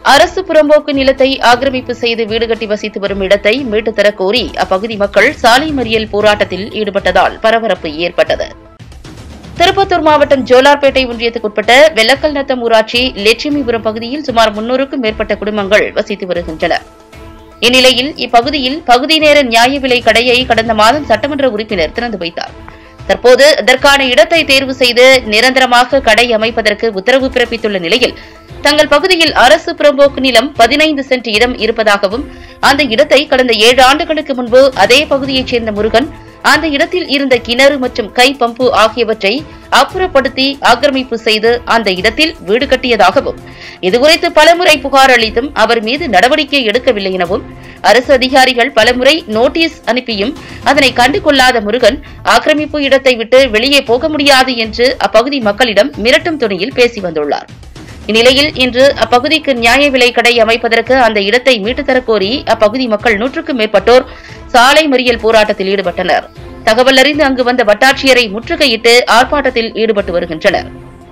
அரசு புறம்போக்கு நிலத்தை ஆக்கிரமிப்பு செய்து வீடு கட்டி வசித்து வரும் இடத்தை மீட்டுத் தரக் கோரி அப்பகுதி மக்கள் சாலை மறியல் போராட்டத்தில் ஈடுபட்டதால் பரபரப்பு ஏற்பட்டது திருப்பத்தூர் மாவட்டம் ஜோலார்பேட்டை ஒன்றியத்துக்குட்பட்ட வெள்ளக்கல் நத்தம் ஊராட்சி லட்சுமிபுரம் பகுதியில் சுமார் முன்னூறுக்கும் மேற்பட்ட குடும்பங்கள் வசித்து வருகின்றன இந்நிலையில் இப்பகுதியில் பகுதி நேர நியாய விலை கடையை கடந்த மாதம் சட்டமன்ற உறுப்பினர் திறந்து வைத்தார் தற்போது அதற்கான இடத்தை தேர்வு செய்து நிரந்தரமாக கடை அமைப்பதற்கு உத்தரவு பிறப்பித்துள்ள நிலையில் தங்கள் பகுதியில் அரசு புறம்போக்கு நிலம் பதினைந்து சென்ட் இடம் இருப்பதாகவும் அந்த இடத்தை கடந்த ஏழு ஆண்டுகளுக்கு முன்பு அதே பகுதியைச் சேர்ந்த முருகன் அந்த இடத்தில் இருந்த கிணறு மற்றும் கை பம்பு ஆகியவற்றை அப்புறப்படுத்தி ஆக்கிரமிப்பு செய்து அந்த இடத்தில் வீடு கட்டியதாகவும் இதுகுறித்து பலமுறை புகார் அளித்தும் அவர் மீது நடவடிக்கை எடுக்கவில்லை எனவும் அரசு அதிகாரிகள் பலமுறை நோட்டீஸ் அனுப்பியும் அதனை கண்டுகொள்ளாத முருகன் ஆக்கிரமிப்பு இடத்தை விட்டு வெளியே போக முடியாது என்று அப்பகுதி மக்களிடம் மிரட்டும் துணியில் பேசி வந்துள்ளார் இந்நிலையில் இன்று அப்பகுதிக்கு நியாய விலை கடை அமைப்பதற்கு அந்த இடத்தை மீட்டுத் தரக் கோரி அப்பகுதி மக்கள் நூற்றுக்கும் மேற்பட்டோர் சாலை மறியல் போராட்டத்தில் ஈடுபட்டனர் தகவல் அறிந்து அங்கு வந்த வட்டாட்சியரை முற்றுகையிட்டு ஆர்ப்பாட்டத்தில் ஈடுபட்டு வருகின்றனர்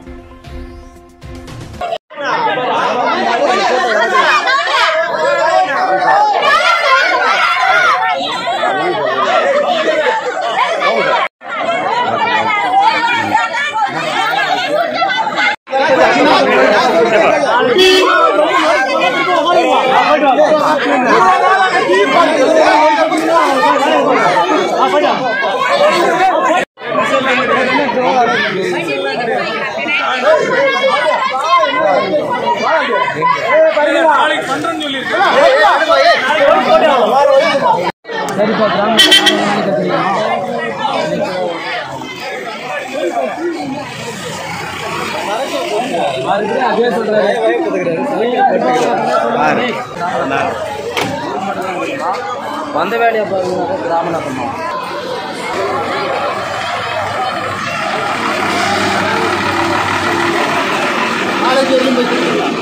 வந்த வேலையை பாருங்க கிராம நகரமா நாளைக்கு எதுவும் போய்